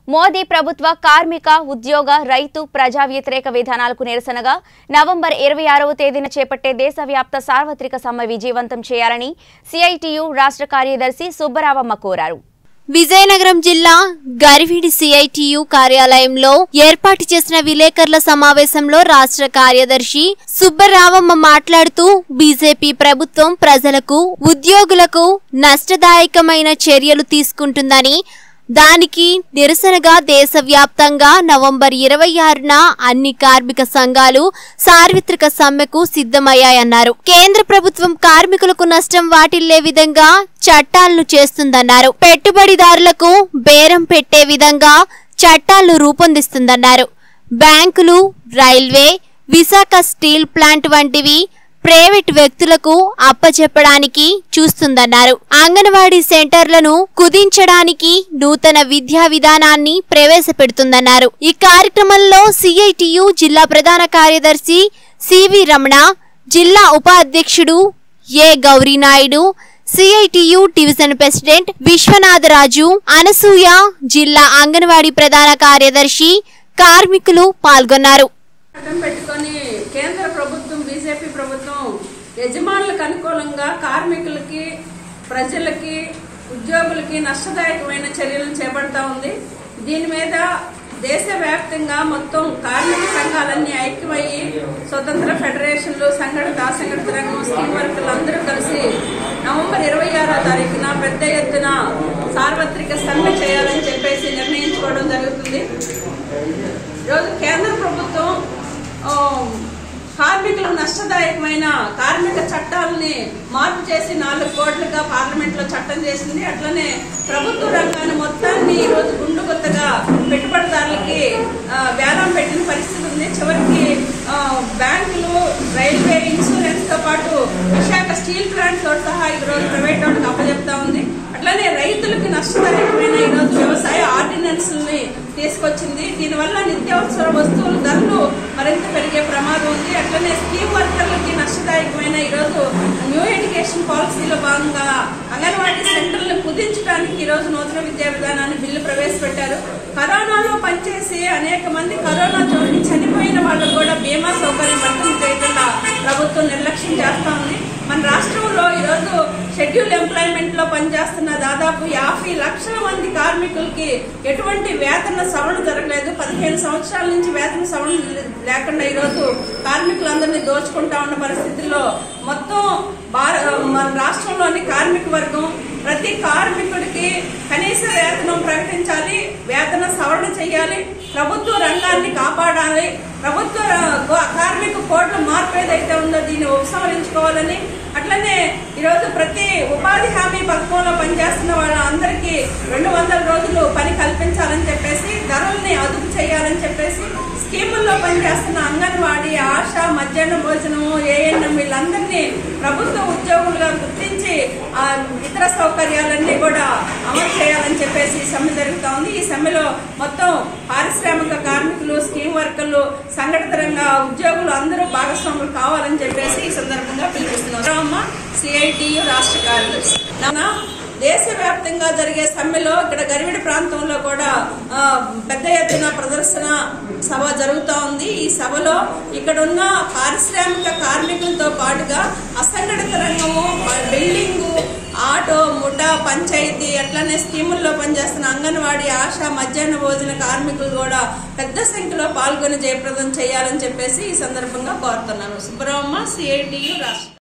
మోదీ ప్రభుత్వ కార్మిక ఉద్యోగ రైతు ప్రజా వ్యతిరేక విధానాలకు నిరసనగా నవంబర్ ఇరవై ఆరవ తేదీన చేపట్టే దేశవ్యాప్త సార్వత్రిక సమ్మె విజయవంతం చేయాలని సిఐటియు రాష్ట్ర కార్యదర్శి సుబ్బరావమ్మ కోరారు విజయనగరం జిల్లా గరివిడి సిఐటియు కార్యాలయంలో ఏర్పాటు చేసిన విలేకరుల సమావేశంలో రాష్ట్ర కార్యదర్శి సుబ్బరావమ్మ మాట్లాడుతూ బీజేపీ ప్రభుత్వం ప్రజలకు ఉద్యోగులకు నష్టదాయకమైన చర్యలు తీసుకుంటుందని దానికి నిరసనగా దేశవ్యాప్తంగా నవంబర్ ఇరవై ఆరున అన్ని కార్మిక సంఘాలు సార్వత్రిక సమ్మెకు సిద్ధమయ్యాయన్నారు కేంద్ర ప్రభుత్వం కార్మికులకు నష్టం వాటిల్లే విధంగా చట్టాలను చేస్తుందన్నారు పెట్టుబడిదారులకు బేరం పెట్టే విధంగా చట్టాలను రూపొందిస్తుందన్నారు బ్యాంకులు రైల్వే విశాఖ స్టీల్ ప్లాంట్ వంటివి ప్రైవేట్ వ్యక్తులకు అప్పచెప్పడానికి చూస్తుందన్నారు అంగన్వాడీ సెంటర్లను కుదించడానికి నూతన విద్యా విధానాన్ని ప్రవేశపెడుతుందన్నారు ఈ కార్యక్రమంలో సిఐటియు జిల్లా ప్రధాన కార్యదర్శి సివి రమణ జిల్లా ఉపాధ్యక్షుడు A Gauri Naidu CITU division president Viswanatharaju Anasuya జిల్లా అంగన్వాడీ ప్రధాన కార్యదర్శి కార్మికులు పాల్గొన్నారు అడ్డం పెట్టుకొని కేంద్ర ప్రభుత్వం బీజేపీ ప్రభుత్వం యజమానులకు అనుకూలంగా కార్మికులకి ప్రజలకి ఉద్యోగులకి నష్టదాయకమైన చర్యలను చేపడతా ఉంది దీని మీద దేశవ్యాప్తంగా మొత్తం కార్మిక సంఘాలన్నీ ఐక్యమయ్యి స్వతంత్ర ఫెడరేషన్లు సంఘటిత అసంఘటిత రంగం స్కీమ్ వర్కర్లు అందరూ కలిసి నవంబర్ ఇరవై ఆరో తారీఖున పెద్ద ఎత్తున సార్వత్రిక సమ్మె చేయాలని చెప్పేసి నిర్ణయించుకోవడం జరుగుతుంది ఈరోజు కేంద్ర ప్రభుత్వం ఆ, కార్మికులకు నష్టదాయకమైన కార్మిక చట్టాలని మార్పు చేసి నాలుగు కోట్లుగా పార్లమెంట్ లో చట్టం చేసింది అట్లనే ప్రభుత్వ రంగాన్ని మొత్తాన్ని ఈ రోజు గుండు కొత్తగా పెట్టుబడిదారులకి ఆ, వేలం పెట్టిన పరిస్థితి ఉంది చివరికి ఆ, బ్యాంకులు రైల్వే ఇన్సూరెన్స్ తో పాటు విశాఖ స్టీల్ ప్లాంట్ తో సహా ఈ రోజు ప్రైవేట్ వాళ్ళకి అప్పచెప్తా ఉంది అట్లనే రైతులకి నష్టదాయకమైన ఈ రోజు వ్యవసాయ ఆర్డినెన్స్ ని తీసుకొచ్చింది దీనివల్ల నిత్యావసర వస్తువుల ధరలు మరింత పెరిగే ప్రమాదం ఉంది అట్లనే స్కీమ్ వర్కర్లకి నష్టదాయకమైన ఈ రోజు న్యూ ఎడ్యుకేషన్ పాలసీలో భాగంగా అంగన్వాడీ సెంటర్లను కుదించడానికి ఈ రోజు నూతన విద్యా విధానాన్ని బిల్లు ప్రవేశపెట్టారు కరోనాలో పనిచేసి అనేక మంది కరోనా చోటి చనిపోయిన వాళ్ళకు కూడా బీమా సౌకర్యం వర్తం చేయకుండా ప్రభుత్వం నిర్లక్ష్యం చేస్తా ఉంది మన రాష్ట్రంలో ఈరోజు షెడ్యూల్ ఎంప్లాయ్మెంట్ లో పనిచేస్తున్న దాదాపు యాభై లక్షల మంది కార్మికులకి ఎటువంటి వేతన సవరణ జరగలేదు పదిహేను సంవత్సరాల నుంచి వేతన సవరణ లేకుండా ఈరోజు కార్మికులందరినీ దోచుకుంటా ఉన్న పరిస్థితుల్లో మొత్తం భార- మన రాష్ట్రంలోని కార్మిక వర్గం ప్రతి కార్మికుడికి కనీస వేతనం ప్రకటించాలి వేతన సవరణ చేయాలి ప్రభుత్వ రంగాన్ని కాపాడాలి ప్రభుత్వ ర- గో- కార్మిక కోట్ల మార్పు ఏదైతే ఉందో దీన్ని ఉపసంహరించుకోవాలని అట్లనే ఈరోజు ప్రతి ఉపాధి హామీ పథకంలో పనిచేస్తున్న వాళ్ళందరికీ రెండు వందల రోజులు పని కల్పించాలని చెప్పేసి ధరల్ని అదుపు చేయాలని చెప్పేసి స్కీముల్లో పనిచేస్తున్న అంగన్వాడీ ఆశ మధ్యాహ్న భోజనము ఏఎన్ఎం వీళ్ళందరినీ ప్రభుత్వ ఉద్యోగులుగా గుర్తించి ఆ ఇతర సౌకర్యాలన్నీ కూడా అమలు చేయాలని చెప్పేసి ఈ సమ్మె జరుగుతా ఉంది ఈ సమ్మెలో మొత్తం పారిశ్రామిక కార్మికులు స్కీమ్ వర్కర్లు సంఘటిత రంగ ఉద్యోగులు అందరూ భాగస్వాములు కావాలని చెప్పేసి ఈ సందర్భంగా పిలిపిస్తున్నారు అమ్మ సిఐటియు రాష్ట్ర కార్యదర్శి నాన్న దేశవ్యాప్తంగా జరిగే సమ్మెలో ఇక్కడ గరివిడి ప్రాంతంలో కూడా ఆ, పెద్ద ఎత్తున ప్రదర్శన సభ జరుగుతూ ఉంది ఈ సభలో ఇక్కడున్న పారిశ్రామిక కార్మికులతో పాటుగా అసంఘటిత రంగము బిల్డింగు ఆటో ముఠా పంచాయతీ అట్లనే స్కీముల్లో పనిచేస్తున్న అంగన్వాడీ ఆశా మధ్యాహ్న భోజన కార్మికులు కూడా పెద్ద సంఖ్యలో పాల్గొని జయప్రదం చేయాలని చెప్పేసి ఈ సందర్భంగా కోరుతున్నాను సుబ్రహ్మ సిఐటియు రాష్ట్ర